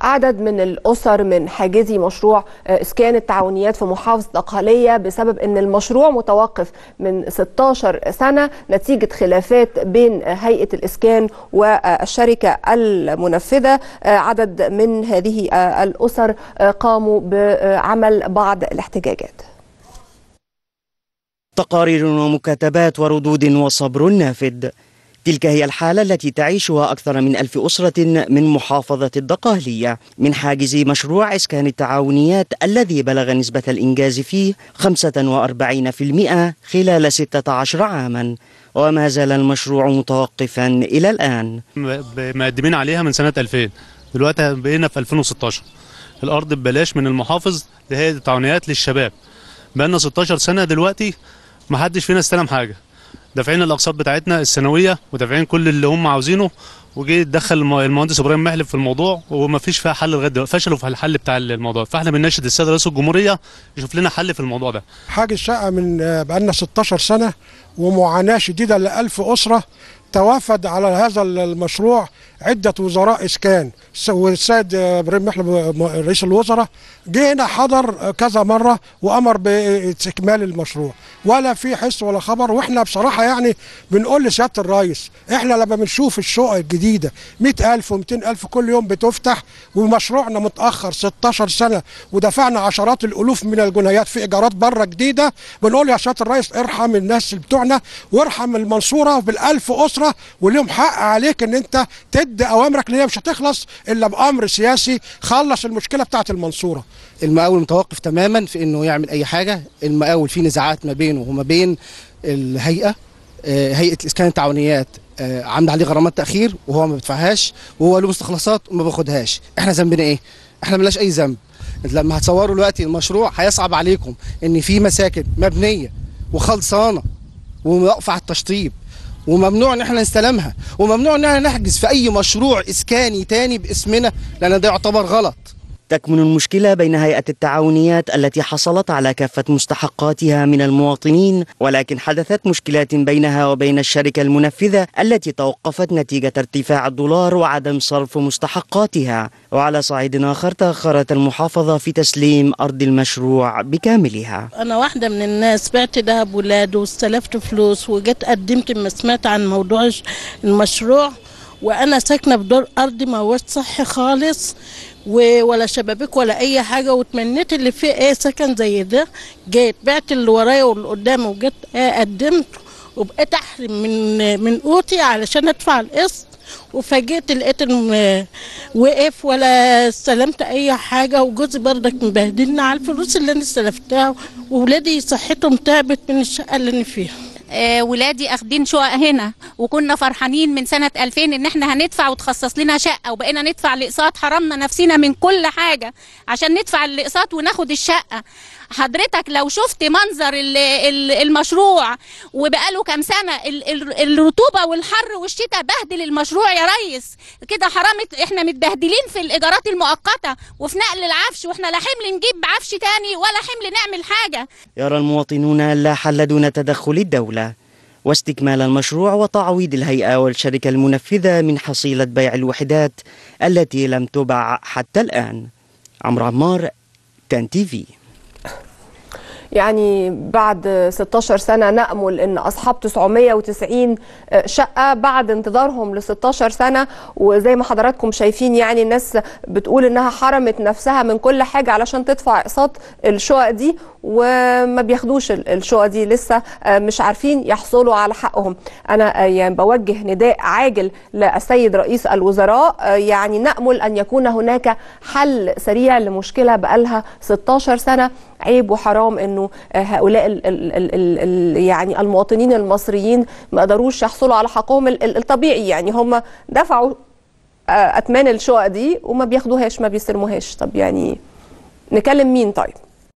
عدد من الاسر من حاجزي مشروع اسكان التعاونيات في محافظه الاقاليه بسبب ان المشروع متوقف من 16 سنه نتيجه خلافات بين هيئه الاسكان والشركه المنفذه عدد من هذه الاسر قاموا بعمل بعض الاحتجاجات تقارير ومكاتبات وردود وصبر نافذ تلك هي الحالة التي تعيشها أكثر من ألف أسرة من محافظة الدقهلية من حاجز مشروع إسكان التعاونيات الذي بلغ نسبة الإنجاز فيه 45% خلال 16 عاما وما زال المشروع متوقفا إلى الآن مقدمين عليها من سنة 2000 دلوقتي بقينا في 2016 الأرض ببلاش من المحافظ لهيئة التعاونيات للشباب بقالنا 16 سنة دلوقتي ما حدش فينا استلم حاجة دافعين الاقساط بتاعتنا السنويه ودافعين كل اللي هم عاوزينه وجه يتدخل المهندس ابراهيم محلب في الموضوع وما فيش فيها حل لغايه دلوقتي فشلوا في الحل بتاع الموضوع فاحنا بنناشد السيد رئيس الجمهوريه يشوف لنا حل في الموضوع ده حاجز شقه من بقالنا 16 سنه ومعاناه شديده ل 1000 اسره توافد على هذا المشروع عدة وزراء إسكان والسيد إبراهيم محلب رئيس الوزراء جه هنا حضر كذا مرة وأمر باستكمال المشروع ولا في حس ولا خبر وإحنا بصراحة يعني بنقول لسيادة الرئيس إحنا لما بنشوف الشقق الجديدة 100000 و200000 كل يوم بتفتح ومشروعنا متأخر 16 سنة ودفعنا عشرات الألوف من الجنيهات في إيجارات بره جديدة بنقول يا سيادة الرئيس ارحم الناس بتوعنا وارحم المنصورة بالألف أسرة وليهم حق عليك إن أنت تدي اوامرك اللي هي مش هتخلص الا بامر سياسي خلص المشكله بتاعه المنصوره المقاول متوقف تماما في انه يعمل اي حاجه المقاول في نزاعات ما بينه وما بين الهيئه هيئه الاسكان التعاونيات عامله عليه غرامات تاخير وهو ما بيدفعهاش وهو له مستخلصات وما بياخدهاش احنا ذنبنا ايه احنا ملاش اي ذنب لما هتصوروا دلوقتي المشروع هيصعب عليكم ان في مساكن مبنيه وخلصانه وواقفه على التشطيب وممنوع ان احنا نستلمها وممنوع ان احنا نحجز في اي مشروع اسكاني تاني باسمنا لان ده يعتبر غلط تكمن المشكلة بين هيئة التعاونيات التي حصلت على كافة مستحقاتها من المواطنين ولكن حدثت مشكلات بينها وبين الشركة المنفذة التي توقفت نتيجة ارتفاع الدولار وعدم صرف مستحقاتها وعلى صعيد آخر تأخرت المحافظة في تسليم أرض المشروع بكاملها أنا واحدة من الناس بعت دهب ولاد واستلفت فلوس وجيت قدمت ما سمعت عن موضوع المشروع وأنا ساكنة في دور أرضي ما هوش صحي خالص ولا شبابيك ولا اي حاجه وتمنيت اللي فيه ايه سكن زي ده جيت بعت اللي ورايا واللي قدامي وجيت ايه قدمت وبقيت احرم من من قوتي علشان ادفع القسط وفاجئت لقيت وقف ولا استلمت اي حاجه وجوزي بردك مبهدلني على الفلوس اللي انا استلفتها وولادي صحتهم تعبت من الشقه اللي انا فيها آه ولادي اخدين شقق هنا وكنا فرحانين من سنه 2000 ان احنا هندفع وتخصص لنا شقه وبقينا ندفع الاقساط حرمنا نفسنا من كل حاجه عشان ندفع الاقساط وناخد الشقه حضرتك لو شفت منظر المشروع وبقاله كام سنه الرطوبه والحر والشتاء بهدل المشروع يا ريس كده حرام احنا متبهدلين في الايجارات المؤقته وفي نقل العفش واحنا لا حمل نجيب عفش تاني ولا حمل نعمل حاجه يرى المواطنون لا حل دون تدخل الدوله واستكمال المشروع وتعويض الهيئة والشركة المنفذة من حصيلة بيع الوحدات التي لم تباع حتى الآن عمرو عمار تان تي في يعني بعد 16 سنة نأمل أن أصحاب 990 شقة بعد انتظارهم ل 16 سنة وزي ما حضراتكم شايفين يعني الناس بتقول أنها حرمت نفسها من كل حاجة علشان تدفع أقساط الشقق دي وما بياخدوش الشقق دي لسه مش عارفين يحصلوا على حقهم أنا يعني بوجه نداء عاجل للسيد رئيس الوزراء يعني نأمل أن يكون هناك حل سريع لمشكلة بقالها 16 سنة عيب وحرام انه هؤلاء ال ال ال ال يعني المواطنين المصريين ما قدروش يحصلوا على حقهم الطبيعي يعني هم دفعوا اثمان الشقق دي وما بياخدوهاش ما بيستلموهاش طب يعني نكلم مين طيب